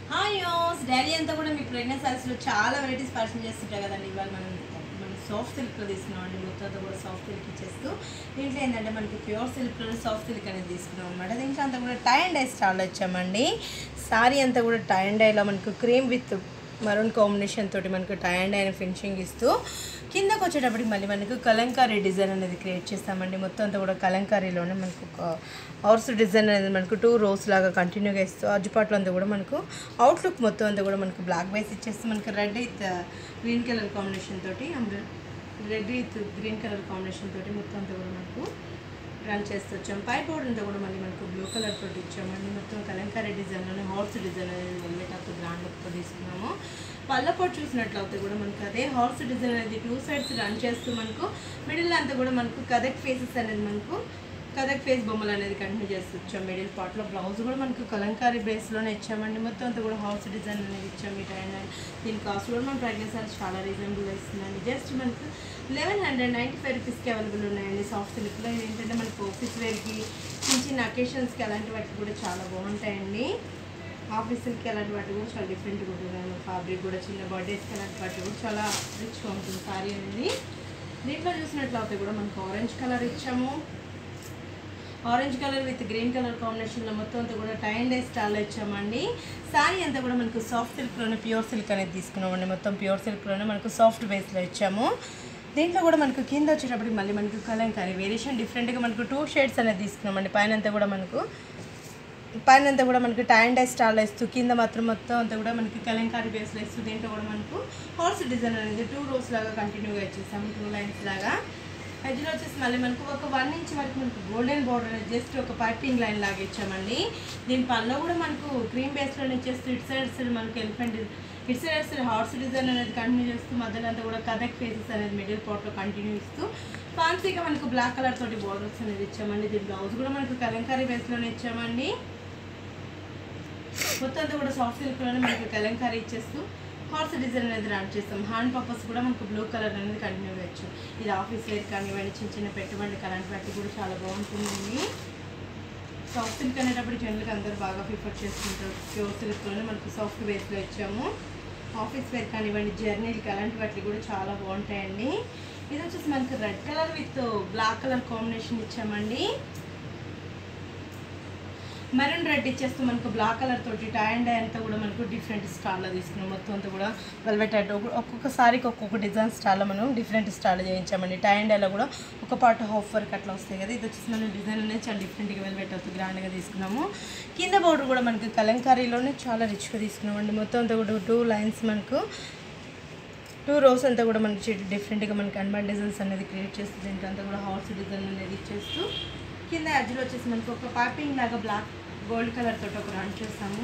hi యోస్ daily అంతా కూడా మీకు ప్రెగ్నెంట్ సారీస్లో చాలా వెరైటీస్ పరిచయం చేస్తుంటాయి కదండి ఇవాళ మనం మనం సాఫ్ట్ సిల్క్లో తీసుకున్నాం అండి మొత్తం అంతా కూడా సాఫ్ట్ సిల్క్ ఇచ్చేస్తూ దీంట్లో ఏంటంటే మనకి ప్యూర్ సిల్క్లో సాఫ్ట్ సిల్క్ అనేది తీసుకున్నాం అనమాట దీంట్లో అంతా కూడా టై అండ్ డై స్టాల్ వచ్చామండి సారీ అంతా కూడా టై అండ్ డైలో మనకు క్రీమ్ విత్ మరూన్ కాంబినేషన్ తోటి మనకు టై అండ్ అయిన ఫినిషింగ్ ఇస్తూ కిందకు వచ్చేటప్పటికి మళ్ళీ మనకు కలంకారీ డిజైన్ అనేది క్రియేట్ చేస్తామండి మొత్తం అంతా కూడా కలంకారీలోనే మనకు ఒక హార్స్ డిజైన్ అనేది మనకు టూ రోస్ లాగా కంటిన్యూగా ఇస్తూ అజ్జుపాట్లో అంతా కూడా మనకు అవుట్లుక్ మొత్తం అంతా కూడా మనకు బ్లాక్ బేస్ ఇచ్చేస్తూ మనకు red with green colour combination తోటి red with green colour combination తోటి మొత్తం అంతా కూడా మనకు రన్ చేస్తూ వచ్చాం పై బోర్డ్ అంతా కూడా మళ్ళీ మనకు బ్లూ కలర్ తోటి ఇచ్చామండి మొత్తం కలంకారీ డిజైన్లోనే హార్స్ డిజైన్ అనేది వెల్వెట్ అప్ గ్రాండ్ లుక్తో తీసుకున్నాము పళ్ళపోటు చూసినట్లయితే కూడా మనకు అదే హార్స్ డిజైన్ అనేది టూ సైడ్స్ రన్ చేస్తూ మనకు మిడిల్ అంతా కూడా మనకు కదక్ ఫేసెస్ అనేది మనకు కదక్ ఫేస్ బొమ్మలు అనేది కంటిన్యూ చేస్తూ వచ్చాం మిడిల్ పార్ట్లో బ్లౌజ్ కూడా మనకు కలంకారీ బేస్లోనే ఇచ్చామండి మొత్తం అంతా కూడా హౌస్ డిజైన్ అనేది ఇచ్చాం ఈ టైం దీని కాస్ట్ కూడా మన ప్రెగ్నెన్సీ చాలా రీజనబుల్ ఇస్తుందండి జస్ట్ మనకు లెవెన్ హండ్రెడ్ నైంటీ ఫైవ్ రూపీస్కి అవైలబుల్ ఉన్నాయండి సాఫ్ట్ సిల్క్లో ఇది ఏంటంటే మనకు ఆఫీస్ వేర్కి చిన్న చిన్న అకేషన్స్కి అలాంటి వాటికి కూడా చాలా బాగుంటాయండి ఆఫీసులకి అలాంటి వాటి కూడా చాలా డిఫరెంట్గా ఉంటుంది ఫ్యాబ్రిక్ కూడా చిన్న బర్త్డేస్కి అలాంటి వాటి కూడా చాలా రిచ్గా ఉంటుంది సారీ అనేది దీంట్లో చూసినట్లయితే కూడా మనకు ఆరెంజ్ కలర్ ఇచ్చాము orange colour with green colour కాంబినేషన్లో మొత్తం అంతా కూడా టై అండ్ డై స్టాల్లో ఇచ్చామండి శారీ అంతా కూడా మనకు సాఫ్ట్ సిల్క్లోనే ప్యూర్ సిల్క్ అనేది తీసుకున్నామండి మొత్తం ప్యూర్ సిల్క్లోనే మనకు సాఫ్ట్ బేస్లో ఇచ్చాము దీంట్లో కూడా మనకు కింద వచ్చేటప్పటికి మళ్ళీ మనకు కలంకారీ వేరియేషన్ డిఫరెంట్గా మనకు టూ షేడ్స్ అనేది తీసుకున్నామండి పైన అంతా కూడా మనకు పైన అంతా కూడా మనకి టై అండ్ డై స్టాల్లో ఇస్తూ కింద మాత్రం మొత్తం అంతా కూడా మనకి కలంకారీ బేస్లో ఇస్తూ దీంట్లో కూడా మనకు హార్స్ డిజైన్ అనేది టూ రోస్ లాగా కంటిన్యూగా ఇచ్చేసాము టూ లైన్స్ లాగా ఎడ్జ్లో వచ్చేసి మళ్ళీ మనకు ఒక వన్ ఇంచ్ వరకు మనకు గోల్డెన్ బోర్డర్ అనేది జస్ట్ ఒక పైపింగ్ లైన్ లాగా ఇచ్చామండి దీని పనిలో కూడా మనకు క్రీమ్ బేస్లో ఇచ్చేస్తూ ఇటు సైడ్ సైడ్ మనకు ఎలిఫెంట్ ఇటు సైడ్ సైడ్ హార్స్ డిజైన్ అనేది కంటిన్యూ చేస్తూ మధ్యలో అంతా కూడా కదక్ ఫేసెస్ అనేది మిడిల్ పార్ట్లో కంటిన్యూ ఇస్తూ ఫ్యాన్సీగా మనకు బ్లాక్ కలర్ తోటి బోర్డర్స్ అనేది ఇచ్చామండి దీని బ్లౌజ్ కూడా మనకు కలంకారీ బేస్లోనే ఇచ్చామండి మొత్తం అంతా కూడా సాఫ్ట్ సిల్క్లోనే మనకి కలంకారీ ఇచ్చేస్తూ హార్స్ డిజైన్ అనేది రన్ చేస్తాం హ్యాండ్ పర్పస్ కూడా మనకు బ్లూ కలర్ అనేది కంటిన్యూ చేయొచ్చు ఇది ఆఫీస్ వేర్ కానివ్వండి చిన్న చిన్న పెట్టుబడి అలాంటి వాటికి కూడా చాలా బాగుంటుందండి సాఫ్ట్ సిల్క్ అనేటప్పుడు జనరల్గా అందరూ బాగా ప్రిఫర్ చేసుకుంటారు ప్యూర్ సిల్క్లోనే మనకు సాఫ్ట్ బేస్లో ఇచ్చాము ఆఫీస్ వేర్ కానివ్వండి జర్నీలకి అలాంటి వాటికి కూడా చాలా బాగుంటాయండి ఇది వచ్చేసి మనకు red colour with black colour combination ఇచ్చామండి మెరూన్ రెడ్ ఇచ్చేస్తూ మనకు బ్లాక్ కలర్ తోటి టై అండ్ అంతా కూడా మనకు డిఫరెంట్ స్టాల్లో తీసుకున్నాం మొత్తం అంతా కూడా వెల్వెట్ అడ్ ఒక్కొక్క సారీకి ఒక్కొక్క డిజైన్ స్టాల్లో మనం డిఫరెంట్ స్టాల్ చేయించామండి టై అండ్ అలా కూడా ఒక పార్ట్ హాఫ్ వర్క్ అట్లా వస్తాయి కదా ఇది వచ్చేసి మనం డిజైన్ అనేది చాలా డిఫరెంట్గా వెల్వెట్ అవుతుంది గ్రాండ్గా తీసుకున్నాము కింద బోర్డర్ కూడా మనకి కలంకారీలోనే చాలా రిచ్గా తీసుకున్నామండి మొత్తం అంతా కూడా టూ లైన్స్ మనకు టూ రోస్ అంతా కూడా మనకి డిఫరెంట్గా మనకి అన్బాల్ డిజైన్స్ అనేది క్రియేట్ చేస్తుంది దీంట్లో అంతా కూడా హార్స్ డిజైన్ అనేది ఇచ్చేస్తూ కింద అడ్జ్లో వచ్చేసి మనకు ఒక పైపింగ్ లాగా బ్లాక్ గోల్డ్ కలర్ తోటి ఒక రన్ చేస్తాము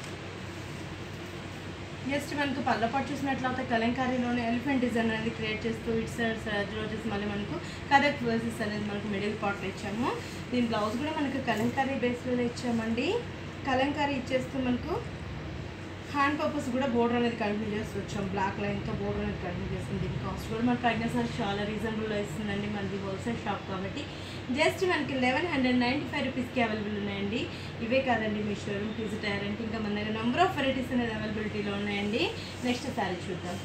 జస్ట్ మనకు పళ్ళపాటు చూసినట్లయితే కలంకారీలోనే ఎలిఫెంట్ డిజైన్ అనేది క్రియేట్ చేస్తూ ఇటు సైడ్ అడ్జ్లో వచ్చేసి మళ్ళీ మనకు కరెక్ట్ వర్సెస్ అనేది మనకు మిడిల్ పార్ట్లో ఇచ్చాము దీని బ్లౌజ్ కూడా మనకు కలంకారీ బేస్లో ఇచ్చామండి కలంకారీ ఇచ్చేస్తూ మనకు హ్యాండ్ పర్పస్ కూడా బోర్డర్ అనేది కంటిన్యూ చేస్తూ వచ్చాం బ్లాక్ లైన్తో బోర్డర్ అనేది కంటిన్యూ చేస్తుంది దీని కాస్ట్ కూడా మన ప్రెగ్నెన్సీ చాలా రీజనబుల్లో ఇస్తుందండి మనది హోల్సేల్ షాప్ కాబట్టి జస్ట్ మనకి లెవెన్ హండ్రెడ్ నైంటీ ఫైవ్ రూపీస్కి అవైలబుల్ ఉన్నాయండి ఇవే కాదండి మీ షోరూమ్ విజిట్ అయ్యారంటే ఇంకా మన దగ్గర నెంబర్ ఆఫ్ వెరైటీస్ అనేది అవైలబిలిటీలో ఉన్నాయండి నెక్స్ట్ సారీ చూద్దాం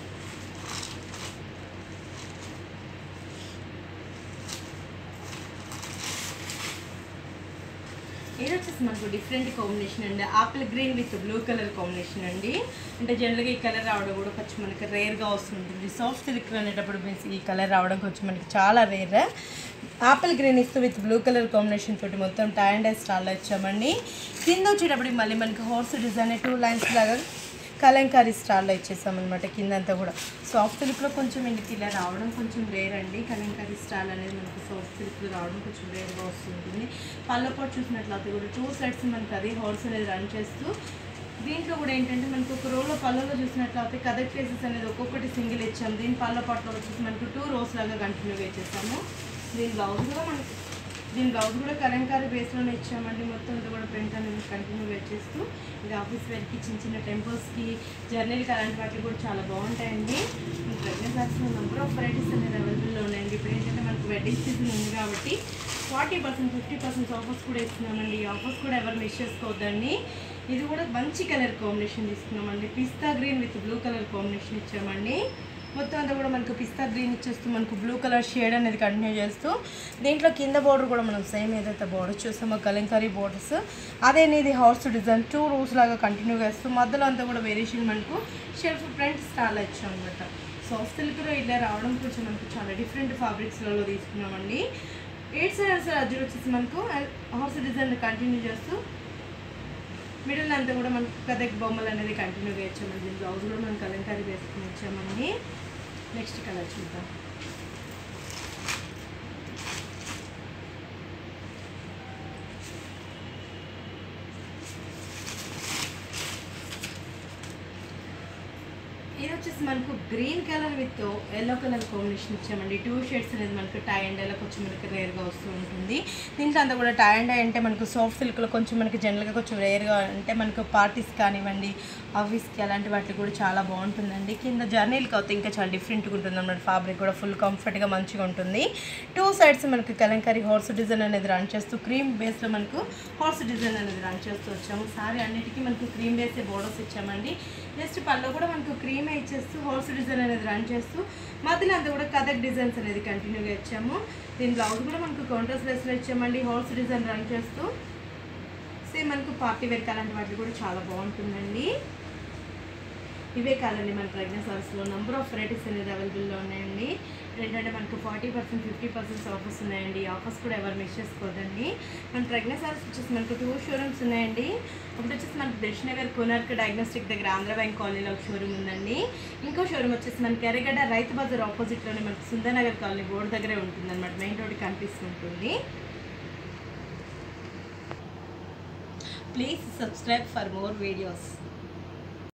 ఇది వచ్చేసి మనకు డిఫరెంట్ కాంబినేషన్ అండి apple green with blue colour combination అండి అంటే జనరల్గా ఈ కలర్ రావడం కూడా కొంచెం మనకి రేర్గా వస్తుంటుంది సాఫ్ట్ సిల్క్ అనేటప్పుడు మీన్స్ ఈ కలర్ రావడం కొంచెం మనకి చాలా రేర్ ఆపిల్ గ్రీన్ ఇస్తూ విత్ బ్లూ కలర్ కాంబినేషన్ తోటి మొత్తం టై అండ్ డై స్టాల్లో ఇచ్చామండి కింద వచ్చేటప్పటికి మళ్ళీ మనకి హార్స్ డిజైన్ టూ లైన్స్ లాగా కలంకారీ స్టాల్లో ఇచ్చేసామన్నమాట కిందంతా కూడా సాఫ్ట్ సిల్క్లో కొంచెం ఇంటికి ఇలా రావడం కొంచెం రేర్ అండి కలంకారీ స్టాల్ అనేది మనకు సాఫ్ట్ సిల్క్లో రావడం కొంచెం రేర్గా వస్తుంటుంది పళ్ళపాటు చూసినట్లయితే కూడా టూ సైడ్స్ మనకి అది హార్స్ అనేది రన్ చేస్తూ దీంట్లో కూడా ఏంటంటే మనకు ఒక రోలో పళ్ళలో చూసినట్లయితే కదక్ ఫేసెస్ అనేది ఒక్కొక్కటి సింగిల్ ఇచ్చాము దీని పళ్ళ పాటలో వచ్చేసి మనకు టూ రోస్ లాగా కంటిన్యూగా ఇచ్చేసాము దీని బ్లౌజ్ కూడా మనకు దీని బ్లౌజ్ కూడా కలంకారీ బేస్లోనే ఇచ్చామండి మొత్తం అంతా కూడా ప్రింట్ అనేది కంటిన్యూ చేస్తూ ఇది ఆఫీస్ వేర్కి చిన్న చిన్న టెంపుల్స్కి జర్నీలకి అలాంటి వాటికి కూడా చాలా బాగుంటాయండి ప్రెగ్నెంట్ సారీస్లో నెంబర్ ఆఫ్ వెరైటీస్ అనేది అవైలబుల్లో ఉన్నాయండి ఇప్పుడు ఏంటంటే మనకు వెడ్డింగ్ సీజన్ ఉంది కాబట్టి forty percent fifty percent offers కూడా ఇస్తున్నామండి ఈ ఆఫర్స్ కూడా ఎవరు మిస్ చేసుకోవద్దండి ఇది కూడా మంచి కలర్ కాంబినేషన్ తీసుకున్నామండి pista green with blue colour combination ఇచ్చామండి మొత్తం అంతా కూడా మనకు పిస్తా గ్రీన్ ఇచ్చేస్తూ మనకు బ్లూ కలర్ షేడ్ అనేది కంటిన్యూ చేస్తూ దీంట్లో కింద బోర్డర్ కూడా మనం సేమ్ ఏదైతే బోర్డర్ చూసామో కలంకారీ బోర్డర్స్ అదే ఇది హార్స్ డిజైన్ టూ రూస్ లాగా కంటిన్యూ చేస్తూ మధ్యలో అంతా కూడా వేరియేషన్ మనకు షెల్ఫ్ ఫ్రంట్ స్టాల్ ఇచ్చాం అనమాట సాఫ్ట్ సిల్క్లో ఇలా రావడం కొంచెం మనకు చాలా డిఫరెంట్ ఫ్యాబ్రిక్స్లలో తీసుకున్నామండి ఎయిట్ సైడ్ సార్ అజ్జులు వచ్చేసి మనకు హార్స్ డిజైన్ కంటిన్యూ చేస్తూ మిడిల్ అంతా కూడా మనకు కథక్ బొమ్మలు అనేది కంటిన్యూగా ఇచ్చామండి దీని బ్లౌజ్ కూడా మనం కలంకారీ వేసుకుని ఇచ్చామండి నెక్స్ట్ కలర్ చూద్దాం ఇది వచ్చేసి మనకు green colour with yellow colour combination ఇచ్చామండి టూ షేడ్స్ అనేది మనకు టై అండ్ ఎలా కొంచెం మనకి రేర్గా వస్తూ ఉంటుంది దీంట్లో అంతా కూడా టై అండ్ అంటే మనకు సాఫ్ట్ సిల్క్లో కొంచెం మనకి జనరల్గా కొంచెం రేర్గా అంటే మనకు పార్టీస్ కానివ్వండి ఆఫీస్కి అలాంటి వాటికి కూడా చాలా బాగుంటుందండి కింద జర్నీలకి అవుతే ఇంకా చాలా డిఫరెంట్గా ఉంటుంది అన్నమాట ఫ్యాబ్రిక్ కూడా ఫుల్ కంఫర్ట్గా మంచిగా ఉంటుంది టూ సైడ్స్ మనకు కలంకారీ హార్స్ డిజైన్ అనేది రన్ చేస్తూ క్రీమ్ బేస్లో మనకు హార్స్ డిజైన్ అనేది రన్ చేస్తూ వచ్చాము సారీ అన్నిటికీ మనకు క్రీమ్ బేసే బోర్డర్స్ ఇచ్చామండి జస్ట్ పళ్ళు కూడా మనకు క్రీమే ఇచ్చేస్తూ హార్స్ డిజైన్ అనేది రన్ చేస్తూ మధ్యలో అంతా కూడా కథక్ డిజైన్స్ అనేది కంటిన్యూగా ఇచ్చాము దీని బ్లౌజ్ కూడా మనకు కౌంటర్స్ లెస్లో ఇచ్చామండి హార్స్ డిజైన్ రన్ చేస్తూ సేమ్ మనకు పార్టీ వేర్ అలాంటి వాటికి కూడా చాలా బాగుంటుందండి ఇవే కాదండి మన ప్రెగ్నెన్స్ హౌస్లో నెంబర్ ఆఫ్ వెరైటీస్ అనేది అవైలబుల్లో ఉన్నాయండి ఏంటంటే మనకు forty percent fifty percent offers ఉన్నాయండి ఆఫర్స్ కూడా ఎవరు మిస్ చేసుకోవద్దండి మన ప్రెగ్నెన్స్ హౌస్ వచ్చేసి మనకు టూ షోరూమ్స్ ఉన్నాయండి ఒకటి వచ్చేసి మనకు దర్శనగర్ కోనార్క్ డయాగ్నోస్టిక్ దగ్గర ఆంధ్ర బ్యాంక్ కాలనీలో ఒక షోరూమ్ ఉందండి ఇంకో షోరూమ్ వచ్చేసి మనకి ఎర్రగడ్డ రైతు బజార్ ఆపోజిట్లోనే మనకు సుందరనగర్ కాలనీ బోర్డు దగ్గరే ఉంటుంది అనమాట మెయిన్ రోడ్ కనిపిస్తుంటుంది please subscribe for more videos